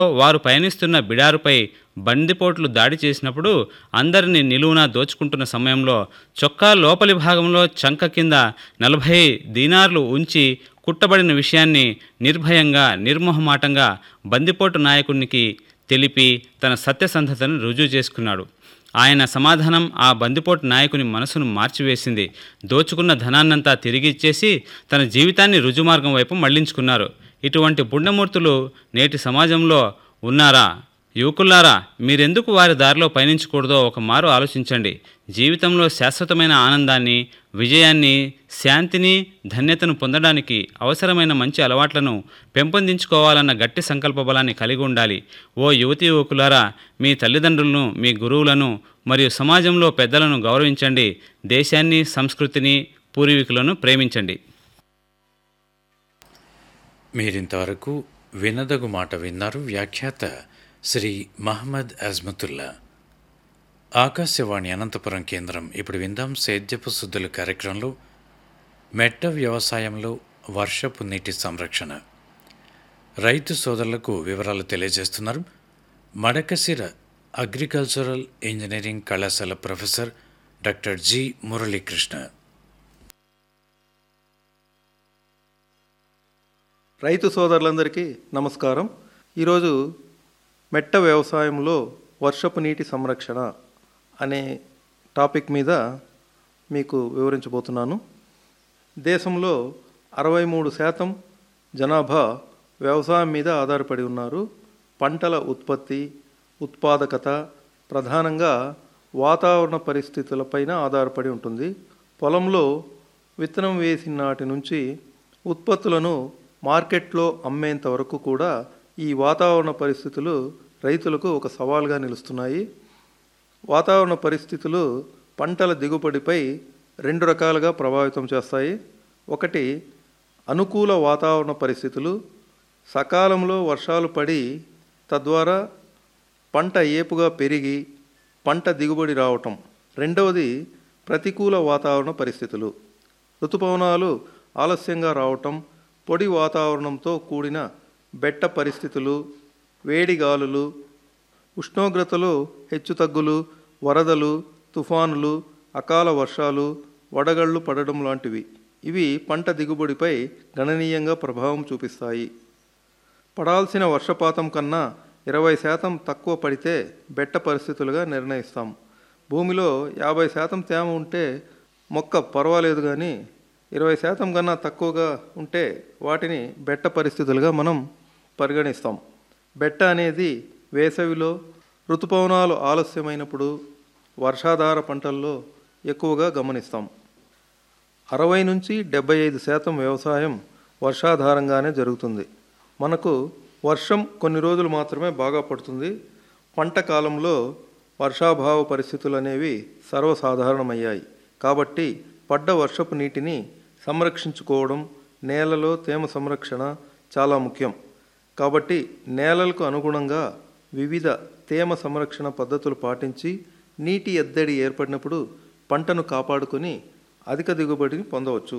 వారు పయనిస్తున్న బిడారుపై బందిపోట్లు దాడి చేసినప్పుడు అందరినీ నిలువునా దోచుకుంటున్న సమయంలో చొక్కా లోపలి భాగంలో చంక కింద నలభై దీనార్లు ఉంచి కుట్టబడిన విషయాన్ని నిర్భయంగా నిర్మోహమాటంగా బందిపోటు నాయకునికి తెలిపి తన సత్యసంధతను రుజువు చేసుకున్నాడు ఆయన సమాధానం ఆ బందిపోటు నాయకుని మనసును మార్చివేసింది దోచుకున్న ధనాన్నంతా తిరిగి ఇచ్చేసి తన జీవితాన్ని రుజుమార్గం వైపు మళ్లించుకున్నారు ఇటువంటి పుణ్యమూర్తులు నేటి సమాజంలో ఉన్నారా యువకులారా మీరెందుకు వారి దారిలో పయనించకూడదో ఒక మారు ఆలోచించండి జీవితంలో శాశ్వతమైన ఆనందాన్ని విజయాన్ని శాంతిని ధన్యతను పొందడానికి అవసరమైన మంచి అలవాట్లను పెంపొందించుకోవాలన్న గట్టి సంకల్ప బలాన్ని కలిగి ఉండాలి ఓ యువతి యువకులారా మీ తల్లిదండ్రులను మీ గురువులను మరియు సమాజంలో పెద్దలను గౌరవించండి దేశాన్ని సంస్కృతిని పూర్వీకులను ప్రేమించండి మీరింతవరకు వినదగు మాట విన్నారు వ్యాఖ్యాత శ్రీ మహమ్మద్ అజ్మతుల్లా ఆకాశవాణి అనంతపురం కేంద్రం ఇప్పుడు విందాం సేద్యపు శుద్ధుల కార్యక్రమంలో మెట్ట వ్యవసాయంలో వర్షపు నీటి సంరక్షణ రైతు సోదరులకు వివరాలు తెలియజేస్తున్నారు మడకసిర అగ్రికల్చరల్ ఇంజనీరింగ్ కళాశాల ప్రొఫెసర్ డాక్టర్ జి మురళీకృష్ణ రైతు సోదరులందరికీ నమస్కారం ఈరోజు మెట్ట వ్యవసాయంలో వర్షపు నీటి సంరక్షణ అనే టాపిక్ మీద మీకు వివరించబోతున్నాను దేశంలో అరవై మూడు శాతం జనాభా వ్యవసాయం మీద ఆధారపడి ఉన్నారు పంటల ఉత్పత్తి ఉత్పాదకత ప్రధానంగా వాతావరణ పరిస్థితులపైన ఆధారపడి ఉంటుంది పొలంలో విత్తనం వేసిన నాటి నుంచి ఉత్పత్తులను మార్కెట్లో అమ్మేంత వరకు కూడా ఈ వాతావరణ పరిస్థితులు రైతులకు ఒక సవాల్గా నిలుస్తున్నాయి వాతావరణ పరిస్థితులు పంటల దిగుబడిపై రెండు రకాలుగా ప్రభావితం చేస్తాయి ఒకటి అనుకూల వాతావరణ పరిస్థితులు సకాలంలో వర్షాలు పడి తద్వారా పంట ఏపుగా పెరిగి పంట దిగుబడి రావటం రెండవది ప్రతికూల వాతావరణ పరిస్థితులు ఋతుపవనాలు ఆలస్యంగా రావటం పొడి వాతావరణంతో కూడిన బెట్ట పరిస్థితులు వేడి గాలులు ఉష్ణోగ్రతలు హెచ్చుతగ్గులు వరదలు తుఫానులు అకాల వర్షాలు వడగళ్ళు పడడం లాంటివి ఇవి పంట దిగుబడిపై గణనీయంగా ప్రభావం చూపిస్తాయి పడాల్సిన వర్షపాతం కన్నా ఇరవై శాతం తక్కువ పడితే బెట్ట పరిస్థితులుగా నిర్ణయిస్తాం భూమిలో యాభై శాతం తేమ ఉంటే మొక్క పర్వాలేదు కానీ ఇరవై శాతం కన్నా తక్కువగా ఉంటే వాటిని బెట్ట పరిస్థితులుగా మనం పరిగణిస్తాం బెట్ట అనేది వేసవిలో ఋతుపవనాలు ఆలస్యమైనప్పుడు వర్షాధార పంటల్లో ఎక్కువగా గమనిస్తాం అరవై నుంచి డెబ్బై ఐదు శాతం వ్యవసాయం వర్షాధారంగానే జరుగుతుంది మనకు వర్షం కొన్ని రోజులు మాత్రమే బాగా పడుతుంది పంట కాలంలో వర్షాభావ పరిస్థితులు అనేవి సర్వసాధారణమయ్యాయి కాబట్టి పడ్డ వర్షపు నీటిని సంరక్షించుకోవడం నేలలో తేమ సంరక్షణ చాలా ముఖ్యం కాబట్టి నేలలకు అనుగుణంగా వివిధ తేమ సంరక్షణ పద్ధతులు పాటించి నీటి ఎద్దడి ఏర్పడినప్పుడు పంటను కాపాడుకొని అధిక దిగుబడిని పొందవచ్చు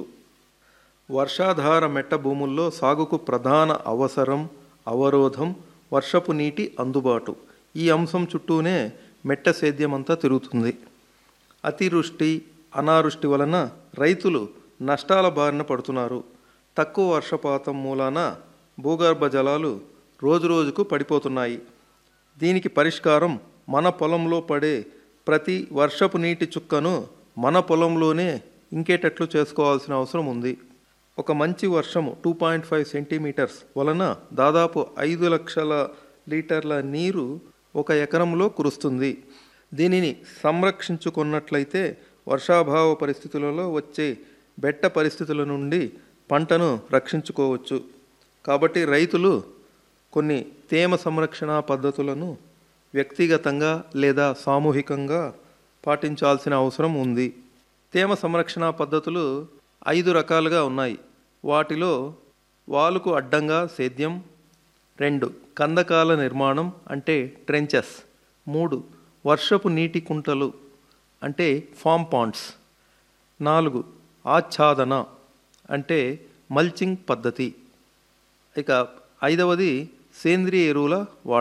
వర్షాధార మెట్ట భూముల్లో సాగుకు ప్రధాన అవసరం అవరోధం వర్షపు నీటి అందుబాటు ఈ అంశం చుట్టూనే మెట్ట సేద్యమంతా తిరుగుతుంది అతివృష్టి అనావృష్టి వలన రైతులు నష్టాల బారిన పడుతున్నారు తక్కువ వర్షపాతం మూలాన భూగర్భ జలాలు రోజురోజుకు పడిపోతున్నాయి దీనికి పరిష్కారం మన పొలంలో పడే ప్రతి వర్షపు నీటి చుక్కను మన పొలంలోనే ఇంకేటట్లు చేసుకోవాల్సిన అవసరం ఉంది ఒక మంచి వర్షము టూ పాయింట్ ఫైవ్ సెంటీమీటర్స్ వలన దాదాపు ఐదు లక్షల లీటర్ల నీరు ఒక ఎకరంలో కురుస్తుంది దీనిని సంరక్షించుకున్నట్లయితే వర్షాభావ పరిస్థితులలో వచ్చే బెట్ట పరిస్థితుల నుండి పంటను రక్షించుకోవచ్చు కాబట్టి రైతులు కొన్ని తేమ సంరక్షణ పద్ధతులను వ్యక్తిగతంగా లేదా సామూహికంగా పాటించాల్సిన అవసరం ఉంది తేమ సంరక్షణ పద్ధతులు ఐదు రకాలుగా ఉన్నాయి వాటిలో వాలుకు అడ్డంగా సేద్యం రెండు కందకాల నిర్మాణం అంటే ట్రెంచెస్ మూడు వర్షపు నీటి కుంటలు అంటే ఫామ్ పాండ్స్ నాలుగు ఆచ్ఛాదన అంటే మల్చింగ్ పద్ధతి ఇక ఐదవది సేంద్రియ ఎరువుల